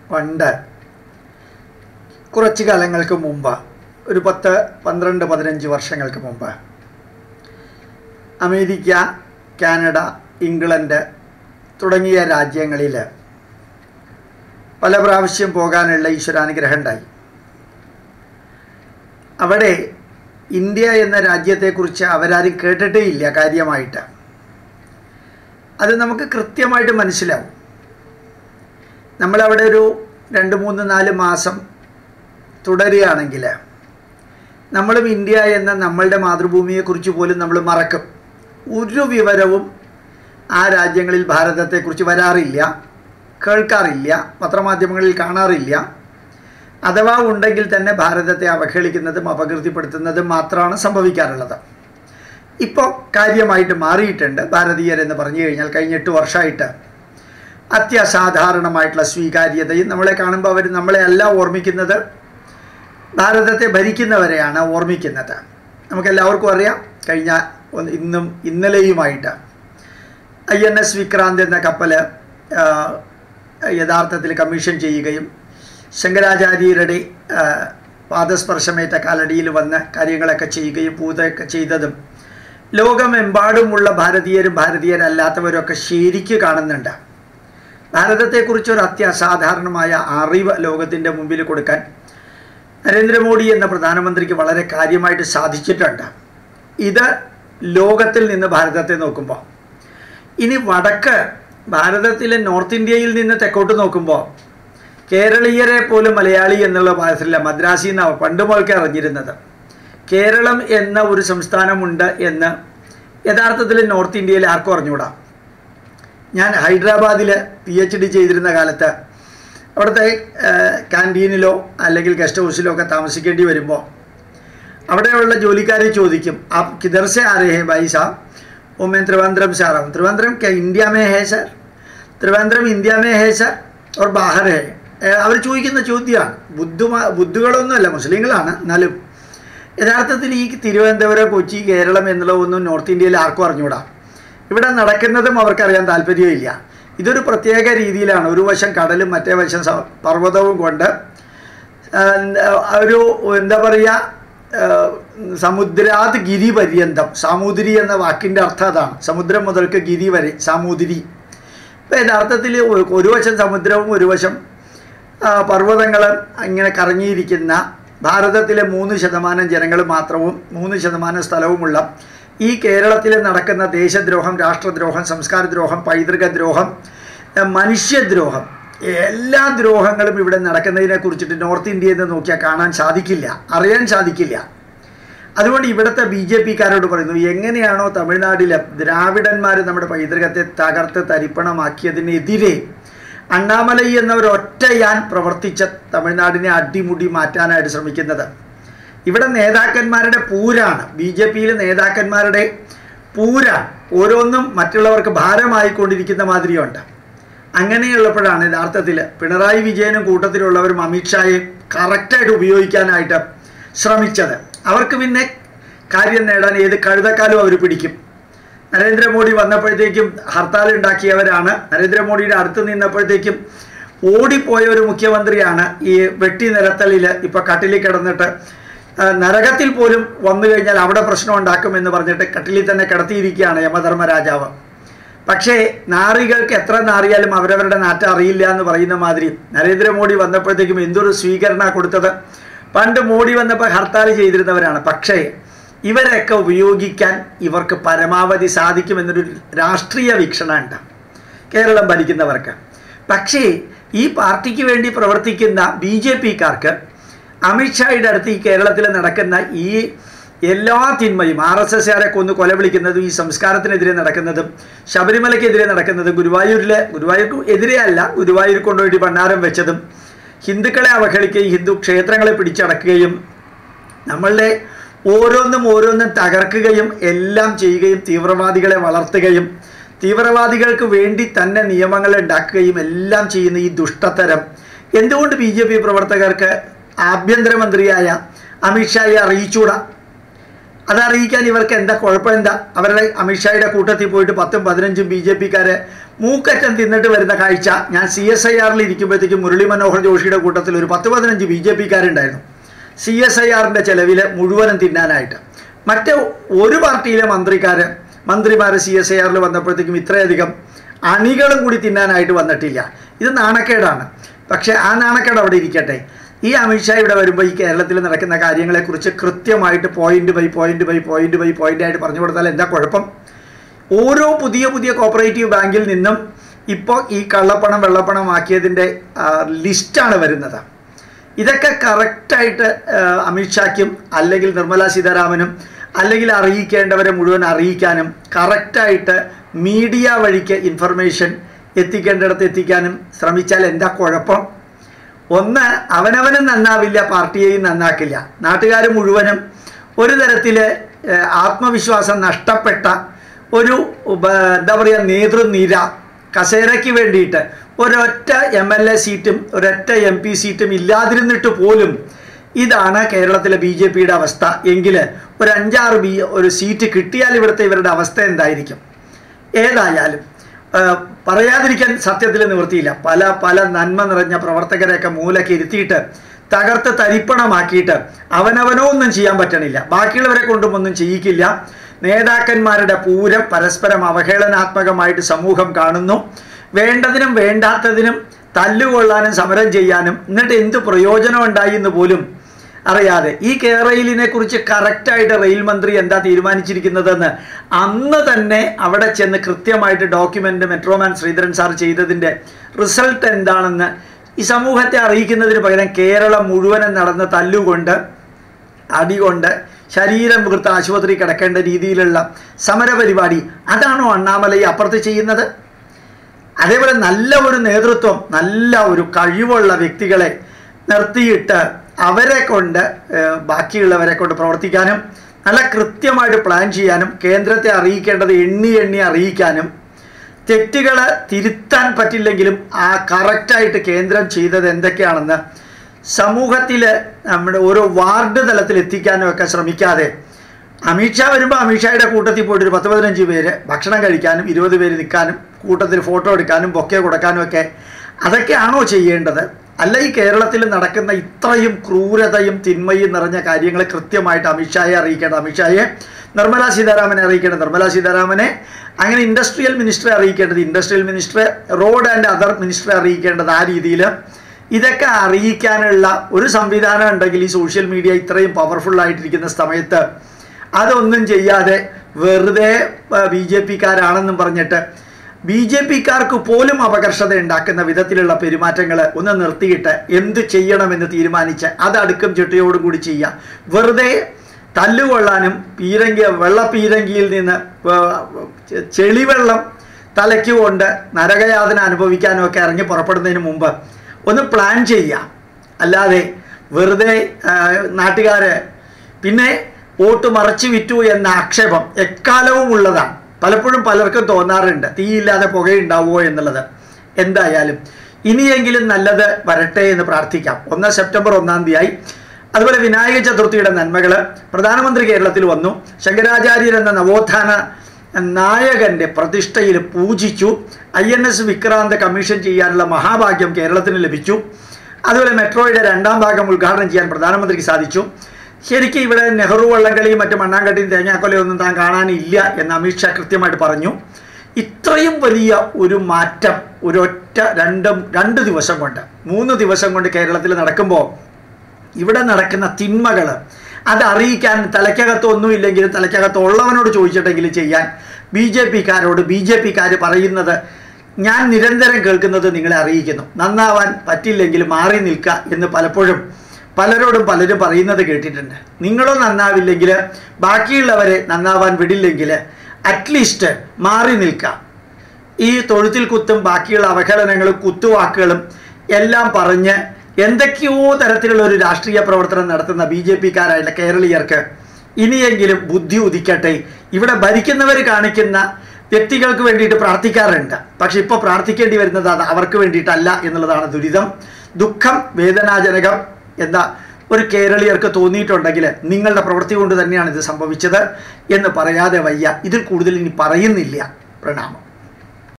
പണ്ട് കുറച്ച് കാലങ്ങൾക്ക് മുമ്പ് ഒരു പത്ത് പന്ത്രണ്ട് പതിനഞ്ച് വർഷങ്ങൾക്ക് മുമ്പ് അമേരിക്ക കാനഡ ഇംഗ്ലണ്ട് തുടങ്ങിയ രാജ്യങ്ങളിൽ പല പ്രാവശ്യം പോകാനുള്ള ഈശ്വരാനുഗ്രഹം ഉണ്ടായി അവിടെ ഇന്ത്യ എന്ന രാജ്യത്തെക്കുറിച്ച് അവരാരും കേട്ടിട്ടേ ഇല്ല കാര്യമായിട്ട് അത് നമുക്ക് കൃത്യമായിട്ട് മനസ്സിലാവും നമ്മളവിടെ ഒരു രണ്ട് മൂന്ന് നാല് മാസം തുടരുകയാണെങ്കിൽ നമ്മളും ഇന്ത്യ എന്ന നമ്മളുടെ മാതൃഭൂമിയെക്കുറിച്ച് പോലും നമ്മൾ മറക്കും ഒരു വിവരവും ആ രാജ്യങ്ങളിൽ ഭാരതത്തെക്കുറിച്ച് വരാറില്ല കേൾക്കാറില്ല പത്രമാധ്യമങ്ങളിൽ കാണാറില്ല അഥവാ ഉണ്ടെങ്കിൽ തന്നെ ഭാരതത്തെ അവഹേളിക്കുന്നതും അപകീർത്തിപ്പെടുത്തുന്നതും മാത്രമാണ് സംഭവിക്കാറുള്ളത് ഇപ്പോൾ കാര്യമായിട്ട് മാറിയിട്ടുണ്ട് ഭാരതീയരെന്ന് പറഞ്ഞു കഴിഞ്ഞാൽ കഴിഞ്ഞ എട്ട് വർഷമായിട്ട് അത്യസാധാരണമായിട്ടുള്ള സ്വീകാര്യതയും നമ്മളെ കാണുമ്പോൾ അവർ നമ്മളെ അല്ല ഓർമ്മിക്കുന്നത് ഭാരതത്തെ ഭരിക്കുന്നവരെയാണ് ഓർമ്മിക്കുന്നത് നമുക്കെല്ലാവർക്കും അറിയാം കഴിഞ്ഞ ഒന്ന് ഇന്നും ഇന്നലെയുമായിട്ട് ഐ എൻ എസ് വിക്രാന്ത് എന്ന കപ്പൽ യഥാർത്ഥത്തിൽ കമ്മീഷൻ ചെയ്യുകയും ശങ്കരാചാര്യരുടെ പാദസ്പർശമേറ്റ കാലടിയിൽ വന്ന് കാര്യങ്ങളൊക്കെ ചെയ്യുകയും പൂജയൊക്കെ ചെയ്തതും ലോകമെമ്പാടുമുള്ള ഭാരതീയരും ഭാരതീയരല്ലാത്തവരൊക്കെ ശരിക്ക് കാണുന്നുണ്ട് ഭാരതത്തെക്കുറിച്ച് ഒരു അത്യസാധാരണമായ അറിവ് ലോകത്തിൻ്റെ മുമ്പിൽ കൊടുക്കാൻ നരേന്ദ്രമോദി എന്ന പ്രധാനമന്ത്രിക്ക് വളരെ കാര്യമായിട്ട് സാധിച്ചിട്ടുണ്ട് ഇത് ലോകത്തിൽ നിന്ന് ഭാരതത്തെ നോക്കുമ്പോൾ ഇനി വടക്ക് ഭാരതത്തിലെ നോർത്ത് ഇന്ത്യയിൽ നിന്ന് തെക്കോട്ട് നോക്കുമ്പോൾ കേരളീയരെ പോലും മലയാളി എന്നുള്ള ഭാഷയില്ല മദ്രാസി എന്നാണ് പണ്ട് മുതൽക്കേ അറിഞ്ഞിരുന്നത് കേരളം എന്ന ഒരു സംസ്ഥാനമുണ്ട് എന്ന് യഥാർത്ഥത്തിൽ നോർത്ത് ഇന്ത്യയിൽ ആർക്കും അറിഞ്ഞുകൂടാ ഞാൻ ഹൈദരാബാദിൽ പി എച്ച് ഡി ചെയ്തിരുന്ന കാലത്ത് അവിടുത്തെ ക്യാൻറ്റീനിലോ അല്ലെങ്കിൽ ഗസ്റ്റ് ഹൗസിലോ ഒക്കെ താമസിക്കേണ്ടി വരുമ്പോൾ അവിടെയുള്ള ജോലിക്കാരെ ചോദിക്കും ആ കിധർ से आ रहे हैं भाई साहब वो मैं त्रिवेंद्रम से आ रहा हूँ त्रिवेंद्रम क्या इंडिया में है सर त्रिवेंद्रम ഇന്ത്യ में है सर और बाहर है അവർ ചോദിക്കുന്ന ചോദ്യമാണ് ബുദ്ധുമാ ബുദ്ധുകളൊന്നുമല്ല മുസ്ലിങ്ങളാണ് എന്നാലും യഥാർത്ഥത്തിൽ ഈ തിരുവനന്തപുരം കൊച്ചി കേരളം എന്നുള്ളതൊന്നും നോർത്ത് ഇന്ത്യയിൽ ആർക്കും അറിഞ്ഞൂടാ ഇവിടെ നടക്കുന്നതും അവർക്കറിയാൻ താല്പര്യമില്ല ഇതൊരു പ്രത്യേക രീതിയിലാണ് ഒരു വശം കടലും മറ്റേ വശം പർവ്വതവും കൊണ്ട് ഒരു എന്താ പറയുക സമുദ്രാത് ഗിരി പര്യന്തം സാമൂതിരി എന്ന വാക്കിൻ്റെ അർത്ഥം അതാണ് സമുദ്രം മുതൽക്ക് ഗിരി വരെ സാമൂതിരി ഇപ്പം യഥാർത്ഥത്തിൽ ഒരു വശം സമുദ്രവും ഒരു വശം പർവ്വതങ്ങളും ഇങ്ങനെ കറങ്ങിയിരിക്കുന്ന ഭാരതത്തിലെ മൂന്ന് ശതമാനം ജനങ്ങൾ മാത്രവും മൂന്ന് ശതമാനം സ്ഥലവുമുള്ള ഈ കേരളത്തിൽ നടക്കുന്ന ദേശദ്രോഹം രാഷ്ട്രദ്രോഹം സംസ്കാരദ്രോഹം പൈതൃകദ്രോഹം മനുഷ്യദ്രോഹം എല്ലാ ദ്രോഹങ്ങളും ഇവിടെ നടക്കുന്നതിനെ കുറിച്ചിട്ട് നോർത്ത് ഇന്ത്യയിൽ നിന്ന് നോക്കിയാൽ കാണാൻ സാധിക്കില്ല അറിയാൻ സാധിക്കില്ല അതുകൊണ്ട് ഇവിടുത്തെ ബി ജെ പിക്കാരോട് പറയുന്നു എങ്ങനെയാണോ തമിഴ്നാട്ടിലെ ദ്രാവിഡന്മാർ നമ്മുടെ പൈതൃകത്തെ തകർത്ത് തരിപ്പണമാക്കിയതിനെതിരെ അണ്ണാമലൈ എന്ന ഒരു ഒറ്റയാൻ പ്രവർത്തിച്ച തമിഴ്നാടിനെ അടിമുടി മാറ്റാനായിട്ട് ശ്രമിക്കുന്നത് ഇവിടെ നേതാക്കന്മാരുടെ പൂരാണ് ബി ജെ പിയിലെ നേതാക്കന്മാരുടെ പൂരാണ് ഓരോന്നും മറ്റുള്ളവർക്ക് ഭാരമായിക്കൊണ്ടിരിക്കുന്ന മാതിരിയുണ്ട് അങ്ങനെയുള്ളപ്പോഴാണ് യഥാർത്ഥത്തിൽ പിണറായി വിജയനും കൂട്ടത്തിലുള്ളവരും അമിത്ഷായെ കറക്റ്റായിട്ട് ഉപയോഗിക്കാനായിട്ട് ശ്രമിച്ചത് അവർക്ക് പിന്നെ കാര്യം നേടാൻ ഏത് കഴുതക്കാലും അവർ പിടിക്കും നരേന്ദ്രമോദി വന്നപ്പോഴത്തേക്കും ഹർത്താൽ ഉണ്ടാക്കിയവരാണ് നരേന്ദ്രമോദിയുടെ അടുത്ത് നിന്നപ്പോഴത്തേക്കും ഓടിപ്പോയ ഒരു മുഖ്യമന്ത്രിയാണ് ഈ വെട്ടി നിരത്തലിൽ ഇപ്പോൾ കട്ടിലിൽ കിടന്നിട്ട് നരകത്തിൽ പോലും വന്നു കഴിഞ്ഞാൽ അവിടെ പ്രശ്നം ഉണ്ടാക്കുമെന്ന് പറഞ്ഞിട്ട് കട്ടിലിൽ തന്നെ കിടത്തിയിരിക്കുകയാണ് യമധർമ്മരാജാവ് പക്ഷേ നാറികൾക്ക് എത്ര നാറിയാലും അവരവരുടെ നാറ്റം അറിയില്ല എന്ന് പറയുന്ന മാതിരി നരേന്ദ്രമോദി വന്നപ്പോഴത്തേക്കും എന്തൊരു സ്വീകരണ കൊടുത്തത് പണ്ട് മോഡി വന്നപ്പോൾ ഹർത്താൽ ചെയ്തിരുന്നവരാണ് പക്ഷേ ഇവരെയൊക്കെ ഉപയോഗിക്കാൻ ഇവർക്ക് പരമാവധി സാധിക്കുമെന്നൊരു രാഷ്ട്രീയ വീക്ഷണമുണ്ട് കേരളം ഭരിക്കുന്നവർക്ക് പക്ഷേ ഈ പാർട്ടിക്ക് വേണ്ടി പ്രവർത്തിക്കുന്ന ബി ജെ പിക്കാർക്ക് അമിത്ഷായുടെ അടുത്ത് ഈ കേരളത്തിൽ നടക്കുന്ന ഈ എല്ലാ തിന്മയും ആർ എസ് എസ്കാരെ കൊന്ന് കൊല വിളിക്കുന്നതും ഈ സംസ്കാരത്തിനെതിരെ നടക്കുന്നതും ശബരിമലയ്ക്കെതിരെ നടക്കുന്നതും ഗുരുവായൂരിലെ ഗുരുവായൂർക്ക് എതിരെയല്ല ഗുരുവായൂർ കൊണ്ടുപോയിട്ട് ഭണ്ണാരം വെച്ചതും ഹിന്ദുക്കളെ അവഹേളിക്കുകയും ഹിന്ദു ക്ഷേത്രങ്ങളെ പിടിച്ചടക്കുകയും നമ്മളുടെ ഓരോന്നും ഓരോന്നും തകർക്കുകയും എല്ലാം ചെയ്യുകയും തീവ്രവാദികളെ വളർത്തുകയും തീവ്രവാദികൾക്ക് വേണ്ടി തന്നെ നിയമങ്ങൾ ഉണ്ടാക്കുകയും എല്ലാം ചെയ്യുന്ന ഈ ദുഷ്ടത്തരം എന്തുകൊണ്ട് ബി ജെ പി പ്രവർത്തകർക്ക് ആഭ്യന്തരമന്ത്രിയായ അമിത്ഷായെ അറിയിച്ചൂടാ അതറിയിക്കാൻ ഇവർക്ക് എന്താ കുഴപ്പം എന്താ അവരുടെ അമിത്ഷായുടെ കൂട്ടത്തിൽ പോയിട്ട് പത്തും പതിനഞ്ചും ബി ജെ പിക്കാരെ മൂക്കറ്റം തിന്നിട്ട് വരുന്ന കാഴ്ച ഞാൻ സി എസ് ഐ ആറിൽ ഇരിക്കുമ്പോഴത്തേക്കും മുരളി മനോഹർ ജോഷിയുടെ കൂട്ടത്തിൽ ഒരു പത്ത് പതിനഞ്ച് ബി ജെ പിക്കാരുണ്ടായിരുന്നു സി എസ് ഐ ആറിൻ്റെ ചെലവിൽ മുഴുവനും തിന്നാനായിട്ട് മറ്റ് ഒരു പാർട്ടിയിലെ മന്ത്രിക്കാർ മന്ത്രിമാർ സി എസ് ഐ ആറിൽ വന്നപ്പോഴത്തേക്കും ഇത്രയധികം അണികളും കൂടി തിന്നാനായിട്ട് വന്നിട്ടില്ല ഇത് നാണക്കേടാണ് പക്ഷേ ആ നാണക്കേട് അവിടെ ഇരിക്കട്ടെ ഈ അമിത്ഷാ ഇവിടെ വരുമ്പോൾ ഈ കേരളത്തിൽ നടക്കുന്ന കാര്യങ്ങളെക്കുറിച്ച് കൃത്യമായിട്ട് point by point by point by point ആയിട്ട് പറഞ്ഞു കൊടുത്താൽ എന്താ കുഴപ്പം ഓരോ പുതിയ പുതിയ കോപ്പറേറ്റീവ് ബാങ്കിൽ നിന്നും ഇപ്പോൾ ഈ കള്ളപ്പണം വെള്ളപ്പണം ആക്കിയതിൻ്റെ ലിസ്റ്റാണ് വരുന്നത് ഇതൊക്കെ കറക്റ്റായിട്ട് അമിത്ഷായ്ക്കും അല്ലെങ്കിൽ നിർമ്മല സീതാരാമനും അല്ലെങ്കിൽ അറിയിക്കേണ്ടവരെ മുഴുവൻ അറിയിക്കാനും കറക്റ്റായിട്ട് മീഡിയ വഴിക്ക് ഇൻഫർമേഷൻ എത്തിക്കേണ്ടിടത്ത് എത്തിക്കാനും ശ്രമിച്ചാൽ എന്താ കുഴപ്പം ഒന്ന് അവനവനും നന്നാവില്ല പാർട്ടിയെയും നന്നാക്കില്ല നാട്ടുകാർ മുഴുവനും ഒരു തരത്തിൽ ആത്മവിശ്വാസം നഷ്ടപ്പെട്ട ഒരു ഉപ- എന്താ പറയുക നേതൃനിര കസേരയ്ക്ക് വേണ്ടിയിട്ട് ഒരൊറ്റ എം എൽ എ സീറ്റും ഒരൊറ്റ എം പി സീറ്റും ഇല്ലാതിരുന്നിട്ട് പോലും ഇതാണ് കേരളത്തിലെ ബി ജെ പിയുടെ അവസ്ഥ എങ്കിൽ ഒരു അഞ്ചാറ് ബി ഒരു സീറ്റ് കിട്ടിയാൽ ഇവിടുത്തെ ഇവരുടെ അവസ്ഥ എന്തായിരിക്കും ഏതായാലും ആ, പറയാതിരിക്കാൻ സത്യത്തിൽ നിവൃത്തിയില്ല പല പല നന്മ നിറഞ്ഞ പ്രവർത്തകരെയൊക്കെ മൂലക്ക് ഇരുത്തിയിട്ട് തകർത്ത് തരിപ്പണമാക്കിയിട്ട് അവനവനോ ഒന്നും ചെയ്യാൻ പറ്റണില്ല ബാക്കിയുള്ളവരെ കൊണ്ടും ഒന്നും ചെയ്യിക്കില്ല നേതാക്കന്മാരുടെ പൂരം പരസ്പരം അവഹേളനാത്മകമായിട്ട് സമൂഹം കാണുന്നു വേണ്ടതിനും വേണ്ടാത്തതിനും തല്ലുകൊള്ളാനും സമരം ചെയ്യാനും എന്നിട്ട് എന്ത് പ്രയോജനം ഉണ്ടായി എന്ന് പോലും അറിയാതെ ഈ കേരളിനെ കുറിച്ച് കറക്റ്റായിട്ട് റെയിൽ മന്ത്രി എന്താ തീരുമാനിച്ചിരിക്കുന്നതെന്ന് അന്ന് തന്നെ അവിടെ ചെന്ന് കൃത്യമായിട്ട് ഡോക്യുമെൻ്റ് മെട്രോമാൻ ശ്രീധരൻ സാർ ചെയ്തതിൻ്റെ റിസൾട്ട് എന്താണെന്ന് ഈ സമൂഹത്തെ അറിയിക്കുന്നതിന് പകരം കേരളം മുഴുവനും നടന്ന തല്ലുകൊണ്ട് അടികൊണ്ട് ശരീരം വീർത്ത് ആശുപത്രി കിടക്കേണ്ട രീതിയിലുള്ള സമരപരിപാടി അതാണോ അണ്ണാമലൈ അപ്പുറത്ത് ചെയ്യുന്നത് അതേപോലെ നല്ല ഒരു നേതൃത്വം നല്ല ഒരു കഴിവുള്ള വ്യക്തികളെ നിർത്തിയിട്ട് അവരെ കൊണ്ട് ഏഹ്, ബാക്കിയുള്ളവരെ കൊണ്ട് പ്രവർത്തിക്കാനും നല്ല കൃത്യമായിട്ട് പ്ലാൻ ചെയ്യാനും കേന്ദ്രത്തെ അറിയിക്കേണ്ടത് എണ്ണി എണ്ണി അറിയിക്കാനും തെറ്റുകൾ തിരുത്താൻ പറ്റില്ലെങ്കിലും ആ കറക്റ്റായിട്ട് കേന്ദ്രം ചെയ്തത് എന്തൊക്കെയാണെന്ന് സമൂഹത്തിൽ നമ്മുടെ ഓരോ വാർഡ് തലത്തിൽ എത്തിക്കാനും ഒക്കെ ശ്രമിക്കാതെ അമിത്ഷാ വരുമ്പോൾ അമിത്ഷായുടെ കൂട്ടത്തിൽ പോയിട്ട് ഒരു പത്ത് പതിനഞ്ച് പേര് ഭക്ഷണം കഴിക്കാനും ഇരുപത് പേര് നിൽക്കാനും കൂട്ടത്തിൽ ഫോട്ടോ എടുക്കാനും ബൊക്കെ കൊടുക്കാനും ഒക്കെ അതൊക്കെയാണോ ചെയ്യേണ്ടത് അല്ല ഈ കേരളത്തിൽ നടക്കുന്ന ഇത്രയും ക്രൂരതയും തിന്മയും നിറഞ്ഞ കാര്യങ്ങൾ കൃത്യമായിട്ട് അമിത്ഷായെ അറിയിക്കേണ്ടത് അമിത്ഷായെ നിർമ്മലാ സീതാരാമനെ അറിയിക്കേണ്ടത് നിർമ്മലാ സീതാരാമനെ അങ്ങനെ ഇൻഡസ്ട്രിയൽ മിനിസ്റ്ററെ അറിയിക്കേണ്ടത് ഇൻഡസ്ട്രിയൽ മിനിസ്റ്ററെ റോഡ് ആൻഡ് അതർ മിനിസ്റ്ററെ അറിയിക്കേണ്ടത് ആ രീതിയിൽ ഇതൊക്കെ അറിയിക്കാനുള്ള ഒരു സംവിധാനം ഉണ്ടെങ്കിൽ ഈ സോഷ്യൽ മീഡിയ ഇത്രയും പവർഫുൾ ആയിട്ടിരിക്കുന്ന സമയത്ത് അതൊന്നും ചെയ്യാതെ വെറുതെ ബി ജെ പിക്കാരാണെന്നും പറഞ്ഞിട്ട് ബി ജെ പിക്കാർക്ക് പോലും അപകർഷത ഉണ്ടാക്കുന്ന വിധത്തിലുള്ള പെരുമാറ്റങ്ങൾ ഒന്ന് നിർത്തിയിട്ട് എന്ത് ചെയ്യണമെന്ന് തീരുമാനിച്ച് അത് അടുക്കും ചിട്ടയോടും കൂടി ചെയ്യുക വെറുതെ തല്ലുകൊള്ളാനും പീരങ്കി വെള്ളപ്പീരങ്കിയിൽ നിന്ന് വ- ചെ- ചെളിവെള്ളം തലയ്ക്ക് കൊണ്ട് നരകയാതന അനുഭവിക്കാനും ഒക്കെ ഇറങ്ങി പുറപ്പെടുന്നതിന് മുമ്പ് ഒന്ന് പ്ലാൻ ചെയ്യാം അല്ലാതെ വെറുതെ നാട്ടുകാർ പിന്നെ വോട്ട് മറച്ചു വിറ്റു എന്ന ആക്ഷേപം എക്കാലവും ഉള്ളതാണ് പലപ്പോഴും പലർക്കും തോന്നാറുണ്ട് തീയില്ലാതെ പുകയുണ്ടാവുമോ എന്നുള്ളത് എന്തായാലും ഇനിയെങ്കിലും നല്ലത് വരട്ടെ എന്ന് പ്രാർത്ഥിക്കാം ഒന്ന് സെപ്റ്റംബർ ഒന്നാം തീയതി അതുപോലെ വിനായക ചതുർത്ഥിയുടെ നന്മകൾ പ്രധാനമന്ത്രി കേരളത്തിൽ വന്നു ശങ്കരാചാര്യർ എന്ന നവോത്ഥാന നായകന്റെ പ്രതിഷ്ഠയിൽ പൂജിച്ചു I N S Vikrant commission ചെയ്യാനുള്ള മഹാഭാഗ്യം കേരളത്തിന് ലഭിച്ചു അതുപോലെ മെട്രോയുടെ രണ്ടാം ഭാഗം ഉദ്ഘാടനം ചെയ്യാൻ പ്രധാനമന്ത്രിക്ക് സാധിച്ചു ശരിക്കും ഇവിടെ നെഹ്റു വള്ളംകളിയും മറ്റു മണ്ണാങ്കട്ടിയും തേങ്ങാക്കൊലയൊന്നും താൻ കാണാനില്ല എന്ന് അമിത്ഷാ കൃത്യമായിട്ട് പറഞ്ഞു ഇത്രയും വലിയ ഒരു മാറ്റം ഒരൊറ്റ രണ്ടും രണ്ട് ദിവസം കൊണ്ട് മൂന്ന് ദിവസം കൊണ്ട് കേരളത്തിൽ നടക്കുമ്പോൾ ഇവിടെ നടക്കുന്ന തിന്മകൾ അത് അറിയിക്കാൻ തലയ്ക്കകത്ത് ഒന്നുമില്ലെങ്കിലും തലയ്ക്കകത്ത് ഉള്ളവനോട് ചോദിച്ചിട്ടെങ്കിലും ചെയ്യാൻ ബി ജെ പിക്കാരോട് ബി ജെ പിക്കാർ പറയുന്നത് ഞാൻ നിരന്തരം കേൾക്കുന്നത് നിങ്ങളെ അറിയിക്കുന്നു നന്നാവാൻ പറ്റില്ലെങ്കിൽ മാറി നിൽക്കുക എന്ന് പലപ്പോഴും പലരോടും പലരും പറയുന്നത് കേട്ടിട്ടുണ്ട് നിങ്ങളോ നന്നാവില്ലെങ്കിൽ ബാക്കിയുള്ളവരെ നന്നാവാൻ വിടില്ലെങ്കിൽ അറ്റ്ലീസ്റ്റ് മാറി നിൽക്കുക ഈ തൊഴുത്തിൽ കുത്തും ബാക്കിയുള്ള അവഹേളനങ്ങളും കുത്തുവാക്കുകളും എല്ലാം പറഞ്ഞ് എന്തൊക്കെയോ തരത്തിലുള്ള ഒരു രാഷ്ട്രീയ പ്രവർത്തനം നടത്തുന്ന ബി ജെ പിക്കാരായിട്ടുള്ള കേരളീയർക്ക് ഇനിയെങ്കിലും ബുദ്ധി ഉദിക്കട്ടെ ഇവിടെ ഭരിക്കുന്നവർ കാണിക്കുന്ന വ്യക്തികൾക്ക് വേണ്ടിയിട്ട് പ്രാർത്ഥിക്കാറുണ്ട് പക്ഷെ ഇപ്പോൾ പ്രാർത്ഥിക്കേണ്ടി വരുന്നത് അത് അവർക്ക് വേണ്ടിയിട്ടല്ല എന്നുള്ളതാണ് ദുരിതം ദുഃഖം വേദനാജനകം എന്ന ഒരു കേരളീയർക്ക് തോന്നിയിട്ടുണ്ടെങ്കിൽ നിങ്ങളുടെ പ്രവൃത്തി കൊണ്ട് തന്നെയാണ് ഇത് സംഭവിച്ചത് എന്ന് പറയാതെ വയ്യ ഇതിൽ കൂടുതൽ ഇനി പറയുന്നില്ല പ്രണാമം